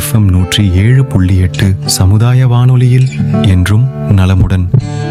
FM நூற்றி ஏழு புள்ளி எட்டு சமுதாய வானொலியில் என்றும் நலமுடன்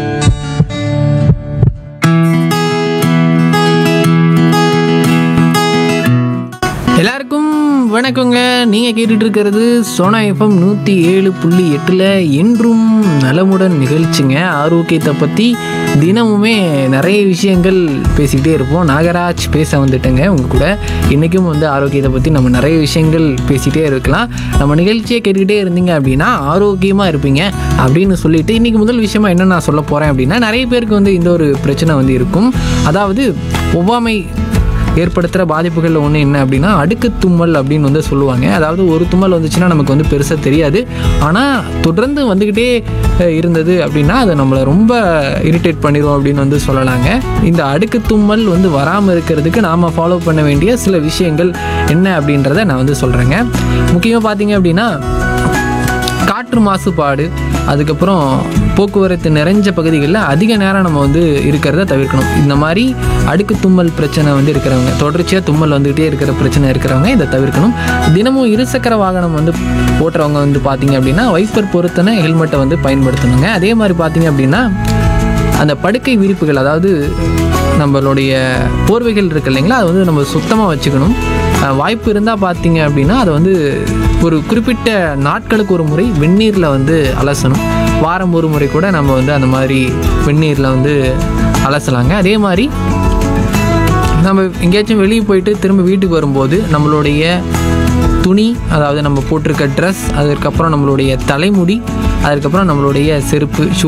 எல்லாருக்கும் வணக்கங்க நீங்கள் கேட்டுட்டு இருக்கிறது சோனா எஃப்எம் நூற்றி ஏழு புள்ளி எட்டில் என்றும் நலமுடன் நிகழ்ச்சிங்க ஆரோக்கியத்தை பற்றி தினமுமே நிறைய விஷயங்கள் பேசிக்கிட்டே இருப்போம் நாகராஜ் பேச வந்துட்டேங்க உங்க கூட இன்றைக்கும் வந்து ஆரோக்கியத்தை பற்றி நம்ம நிறைய விஷயங்கள் பேசிகிட்டே இருக்கலாம் நம்ம நிகழ்ச்சியை கேட்டுக்கிட்டே இருந்தீங்க அப்படின்னா ஆரோக்கியமாக இருப்பீங்க அப்படின்னு சொல்லிட்டு இன்றைக்கி முதல் விஷயமா என்ன நான் சொல்ல போகிறேன் அப்படின்னா நிறைய பேருக்கு வந்து இந்த ஒரு பிரச்சனை வந்து இருக்கும் அதாவது ஒவ்வாமை ஏற்படுத்துகிற பாதிப்புகளில் ஒன்று என்ன அப்படின்னா அடுக்கு தும்மல் அப்படின்னு வந்து சொல்லுவாங்க அதாவது ஒரு தும்மல் வந்துச்சுன்னா நமக்கு வந்து பெருசாக தெரியாது ஆனால் தொடர்ந்து வந்துக்கிட்டே அஹ், இருந்தது அப்படின்னா அது நம்மளை ரொம்ப இரிட்டேட் பண்ணிடும் அப்படின்னு வந்து சொல்லலாங்க இந்த அடுக்கு தும்மல் வந்து வராமல் இருக்கிறதுக்கு நாம் ஃபாலோ பண்ண வேண்டிய சில விஷயங்கள் என்ன அப்படின்றத நான் வந்து சொல்கிறேங்க முக்கியமாக பார்த்தீங்க அப்படின்னா காற்று மாசுபாடு அதுக்கப்புறம் போக்குவரத்து நிறைஞ்ச பகுதிகளில் அதிக நேரம் நம்ம வந்து இருக்கிறத தவிர்க்கணும் இந்த மாதிரி அடுக்கு தும்மல் பிரச்சனை வந்து இருக்கிறவங்க தொடர்ச்சியாக தும்மல் வந்துகிட்டே இருக்கிற பிரச்சனை இருக்கிறவங்க இதை தவிர்க்கணும் தினமும் இருசக்கர வாகனம் வந்து ஓட்டுறவங்க வந்து பார்த்தீங்க அப்படின்னா வைப்பர் பொருத்தன ஹெல்மெட்டை வந்து பயன்படுத்தணுங்க அதே மாதிரி பார்த்தீங்க அப்படின்னா அந்த படுக்கை விரிப்புகள் அதாவது நம்மளுடைய போர்வைகள் இருக்கு இல்லைங்களா அதை வந்து நம்ம சுத்தமாக வச்சுக்கணும் அஹ் வாய்ப்பு இருந்தால் பார்த்தீங்க அப்படின்னா அதை வந்து ஒரு குறிப்பிட்ட நாட்களுக்கு ஒரு முறை வெந்நீரில் வந்து அலசணும் வாரம் ஒரு முறை கூட நம்ம வந்து அந்த மாதிரி வெந்நீரில் வந்து அலசலாங்க அதே மாதிரி நம்ம எங்கேயாச்சும் வெளியே போயிட்டு திரும்ப வீட்டுக்கு வரும்போது நம்மளுடைய துணி அதாவது நம்ம போட்டிருக்க ட்ரெஸ் அதுக்கப்புறம் நம்மளுடைய தலைமுடி அதுக்கப்புறம் நம்மளுடைய செருப்பு ஷூ